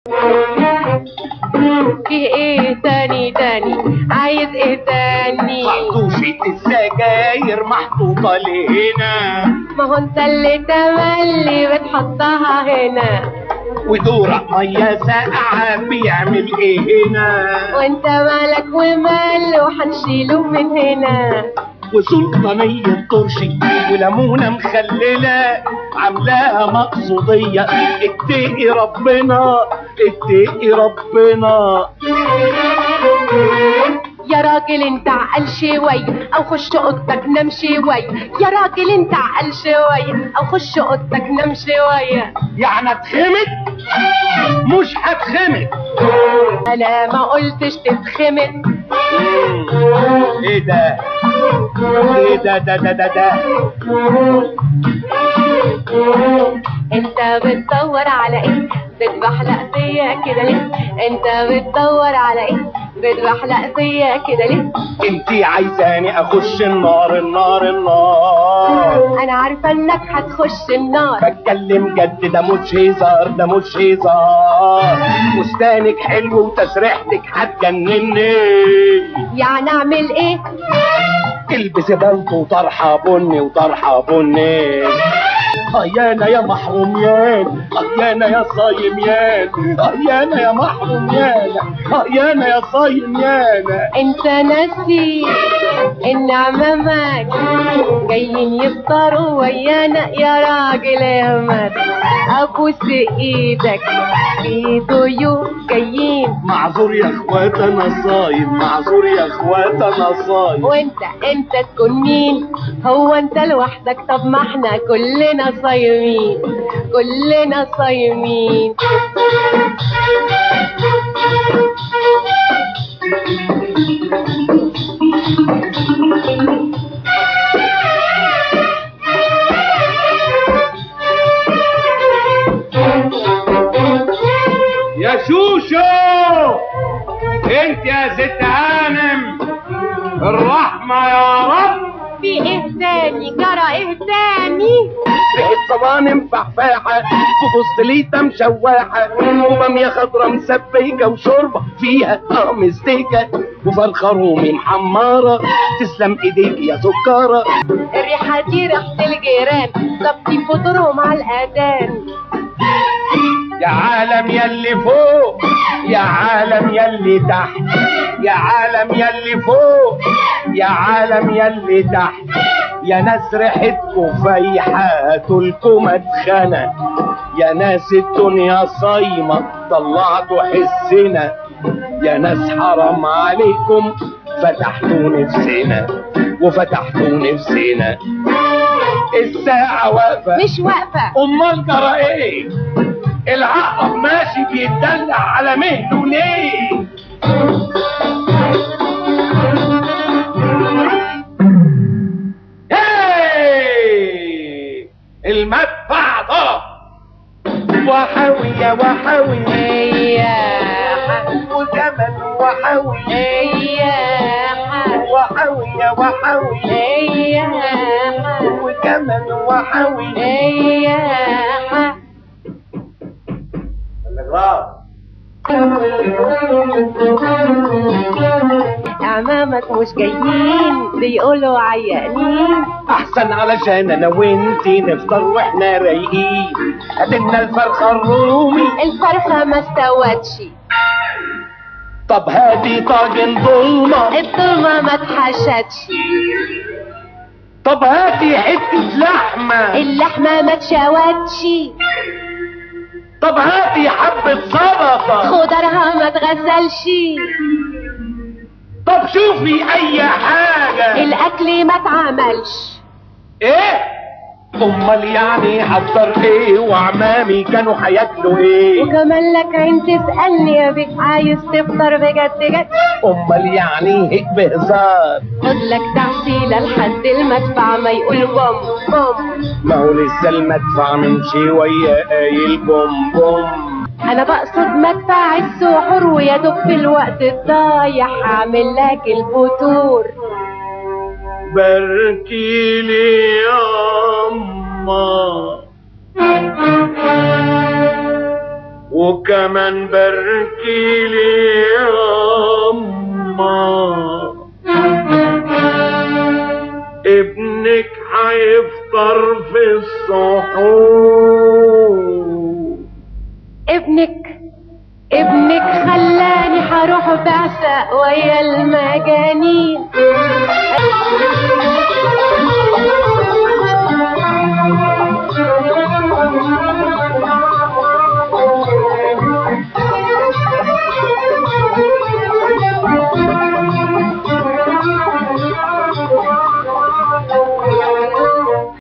في ايه تاني تاني عايز ايه تاني خرطوشة السجاير محطوطة لهنا ما هو انت اللي تملي بتحطها هنا ودورق مية ساقعة بيعمل ايه هنا وانت مالك ومال وحنشيله من هنا وسلطانية طرشي وليمونة مخللة عاملاها مقصودية اتقي ربنا اتقي ربنا يا راجل انت عقل شوي او خش اوضتك نام شوي يا راجل انت عقل شوي او خش اوضتك نام شوية يعني اتخمد مش هتخمد انا ما قلتش تتخمد ايه ده ايه ده ده ده ده ده انت بتدور على ايه بتبحلق فيا كده ليه انت بتدور على ايه بتبحلق فيا كده ليه انتي عايزاني اخش النار النار النار انا عارفه انك هتخش النار بتكلم جد ده مش هزار ده مش هزار فستانك حلو وتسريحتك هتجنني يعني اعمل ايه البسي بلطو وطرحه بني وطرحه بني هيانا يا محروميان هيانا يا صايميان هيانا يا محروميان هيانا يا صايميان انت ناسي ان عمامك جايين يفطروا ويانا يا راجل احمد ابوس ايدك في ضيوف جايين معذور يا اخوات انا صايم معذور يا اخوات انا صايم وانت انت تكون مين هو انت لوحدك طب ما احنا كلنا صايمين كلنا صايمين يا شوشو انت يا ست هانم الرحمة يا رب في ايه تاني جرى ايه تاني ريحة صوانم فحفاحة وبسطليطة مشواحة وبامية خضرا مسبيكة وشوربة فيها اه مستيكة وفرخة رومي محمرة تسلم ايديك يا سكارة الريحة دي ريحة الجيران ظبطي فطرهم على الأذان يا عالم يلي فوق يا عالم يلي تحت يا عالم يلي فوق يا عالم يلي تحت يا ناس ريحتكم فايحة تلكم اتخنى يا ناس الدنيا صايمة طلعتوا حسنا يا ناس حرام عليكم فتحتوا نفسنا وفتحتوا نفسنا الساعة واقفة مش واقفة امال جرى ايه العقرب ماشي بيتدلع على مهله ليه هاي! المدفع ضرب وحوي يا وحوي إياها وجمل وحوي إياها وحوي يا وحوي إياها وجمل وحوي إياها أمامك مش جايين بيقولوا عيانين احسن علشان انا وانتي نفطر واحنا رايقين هاتلنا الفرخه الرومي الفرخة ما استوتش طب هاتي طاجن ضلمه الضلمة ما اتحشتش طب هاتي حته لحمه اللحمة ما اتشوتش طب هاتي حبه سلطه خضرها ما اتغسلش طب شوفي اي حاجه الاكل ما اتعملش ايه امال يعني حضر ايه وعمامي كانوا هياكلوا ايه وكمان لك عين تسألني يا بيك عايز تفطر بجد جد امال يعني هيك بهزار خد لك تحصيلة لحد المدفع ما يقول بوم بوم ما هو لسه المدفع من شويه قايل بوم بوم انا بقصد مدفع السحور ويا دوب في الوقت الضايع هعمل لك الفطور باركي لي يا أما وكمان باركي لي يا أما ابنك هيفطر في السحور ابنك ابنك خلاني هروح بعشق ويا المجانين